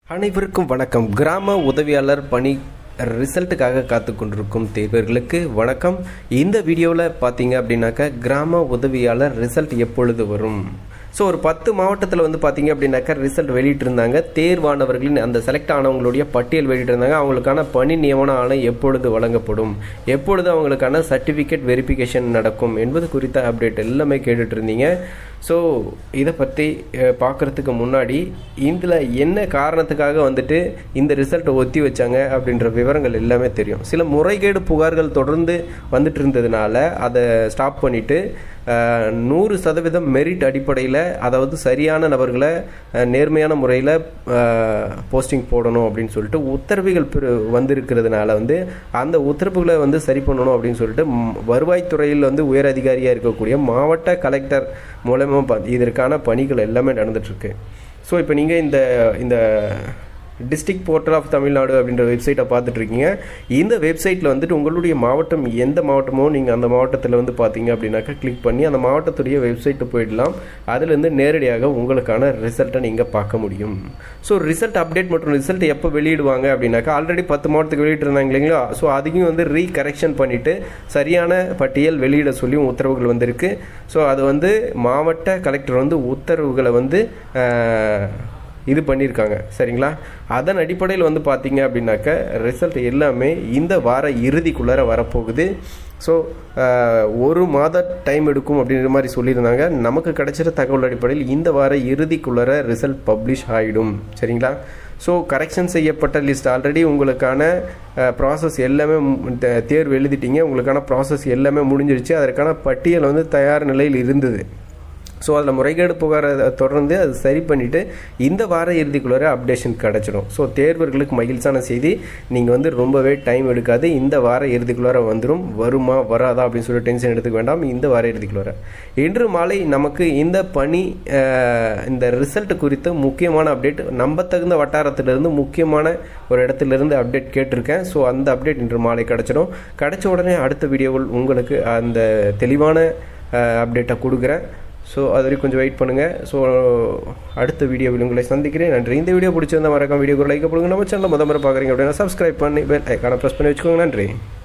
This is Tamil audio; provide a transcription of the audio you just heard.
அனைவருக்கும் வணக்கம் கிராம உதவியாளர் பணி ரிசல்ட்டுக்காக காத்து கொண்டிருக்கும் தேர்வர்களுக்கு வணக்கம் இந்த வீடியோவில் பார்த்தீங்க அப்படின்னாக்கா கிராம உதவியாளர் ரிசல்ட் எப்பொழுது வரும் ஸோ ஒரு பத்து மாவட்டத்தில் வந்து பார்த்தீங்க அப்படின்னாக்கா ரிசல்ட் வெளியிட்டிருந்தாங்க தேர்வானவர்களின் அந்த செலக்ட் ஆனவங்களுடைய பட்டியல் வெளியிட்டிருந்தாங்க அவங்களுக்கான பணி நியமன ஆணை எப்பொழுது வழங்கப்படும் எப்பொழுது அவங்களுக்கான சர்டிஃபிகேட் வெரிஃபிகேஷன் நடக்கும் என்பது குறித்த அப்டேட் எல்லாமே கேட்டுட்டு இருந்தீங்க ஸோ இதை பற்றி பார்க்குறதுக்கு முன்னாடி இதில் என்ன காரணத்துக்காக வந்துட்டு இந்த ரிசல்ட்டை ஒத்தி வச்சாங்க அப்படின்ற விவரங்கள் எல்லாமே தெரியும் சில முறைகேடு புகார்கள் தொடர்ந்து வந்துட்டு இருந்ததுனால அதை ஸ்டாப் பண்ணிவிட்டு நூறு சதவீதம் மெரிட் அடிப்படையில் அதாவது சரியான நபர்களை அஹ், நேர்மையான முறையில் போஸ்டிங் போடணும் அப்படின்னு சொல்லிட்டு உத்தரவுகள் பிற- வந்திருக்கிறதுனால வந்து அந்த உத்தரவுகளை வந்து சரி பண்ணணும் அப்படின்னு சொல்லிட்டு ம், வருவாய்த்துறையில் வந்து உயர் அதிகாரியாக இருக்கக்கூடிய மாவட்ட கலெக்டர் மூலமாக ப- இதற்கான பணிகள் எல்லாமே நடந்துட்டுருக்கு ஸோ இப்போ நீங்கள் இந்த இந்த டிஸ்ட்ரிக்ட் போர்ட்டல் ஆஃப் தமிழ்நாடு அப்படின்ற வெப்சைட்டை பார்த்துட்டு இருக்கீங்க இந்த வெப்சைட்டில் வந்துட்டு உங்களுடைய மாவட்டம் எந்த மாவட்டமோ நீங்கள் அந்த மாவட்டத்தில் வந்து பார்த்தீங்க அப்படின்னாக்கா கிளிக் பண்ணி அந்த மாவட்டத்துடைய வெப்சைட்டு போயிடலாம் அதுலேருந்து நேரடியாக உங்களுக்கான ரிசல்ட்டை நீங்கள் பார்க்க முடியும் ஸோ ரிசல்ட் அப்டேட் மற்றும் ரிசல்ட் எப்போ வெளியிடுவாங்க அப்படின்னாக்கா ஆல்ரெடி பத்து மாவட்டத்துக்கு வெளியிட்டிருந்தாங்க இல்லைங்களா ஸோ அதையும் வந்து ரீகரெக்ஷன் பண்ணிவிட்டு சரியான பட்டியல் வெளியிட சொல்லியும் உத்தரவுகள் வந்திருக்கு ஸோ அது வந்து மாவட்ட கலெக்டர் வந்து உத்தரவுகளை வந்து ஆஹ், இது பண்ணியிருக்காங்க சரிங்களா அதன் அடிப்படையில் வந்து பார்த்தீங்க அப்படின்னாக்க ரிசல்ட் எல்லாமே இந்த வார இறுதிக்குள்ளார வரப்போகுது ஸோ ஒரு மாத டைம் எடுக்கும் அப்படின்ற மாதிரி சொல்லியிருந்தாங்க நமக்கு கிடைச்சிற தகவல் அடிப்படையில் இந்த வார இறுதிக்குள்ளார ரிசல்ட் பப்ளிஷ் ஆகிடும் சரிங்களா ஸோ கரெக்ஷன் செய்யப்பட்ட லிஸ்ட் ஆல்ரெடி உங்களுக்கான ப்ராசஸ் எல்லாமே ம், தே- தேர்வு எழுதிட்டீங்க உங்களுக்கான ப்ராசஸ் எல்லாமே முடிஞ்சிருச்சு அதற்கான பட்டியல் வந்து தயார் நிலையில் இருந்தது ஸோ அதில் முறைகேடு புகாரை தொடர்ந்து அது சரி பண்ணிவிட்டு இந்த வார இறுதிக்குள்ளார அப்டேஷன் கிடச்சிடும் ஸோ தேர்வர்களுக்கு மகிழ்ச்சியான செய்தி நீங்கள் வந்து ரொம்பவே டைம் எடுக்காது இந்த வார இறுதிக்குள்ளார வந்துடும் வருமா வராதா அப்படின்னு சொல்லி டென்ஷன் எடுத்துக்க வேண்டாம் இந்த வார இறுதிக்குள்ளார இன்று மாலை நமக்கு இந்த பணி அஹ், இந்த ரிசல்ட் குறித்த முக்கியமான அப்டேட் நம்பத்தகுந்த வட்டாரத்திலிருந்து முக்கியமான ஒரு இடத்துலேருந்து அப்டேட் கேட்டிருக்கேன் ஸோ அந்த அப்டேட் இன்று மாலை கிடச்சிடும் கிடைச்ச உடனே அடுத்த வீடியோவில் உங்களுக்கு அந்த தெளிவான அப்டேட்டை கொடுக்குறேன் ஸோ அது வரைக்கும் கொஞ்சம் வெயிட் பண்ணுங்கள் ஸோ அடுத்த வீடியோவில் உங்களை சந்திக்கிறேன் நன்றி இந்த வீடியோ பிடிச்சிருந்தா மறக்காம வீடியோக்கு லைக் பண்ணுங்க நம்ம சேனல் முத முறை பார்க்குறீங்க அப்படின்னா சப்ஸ்கிரைப் பண்ணி பெல் ஐக்கான ப்ரெஸ் பண்ணி வச்சுக்கோங்க நன்றி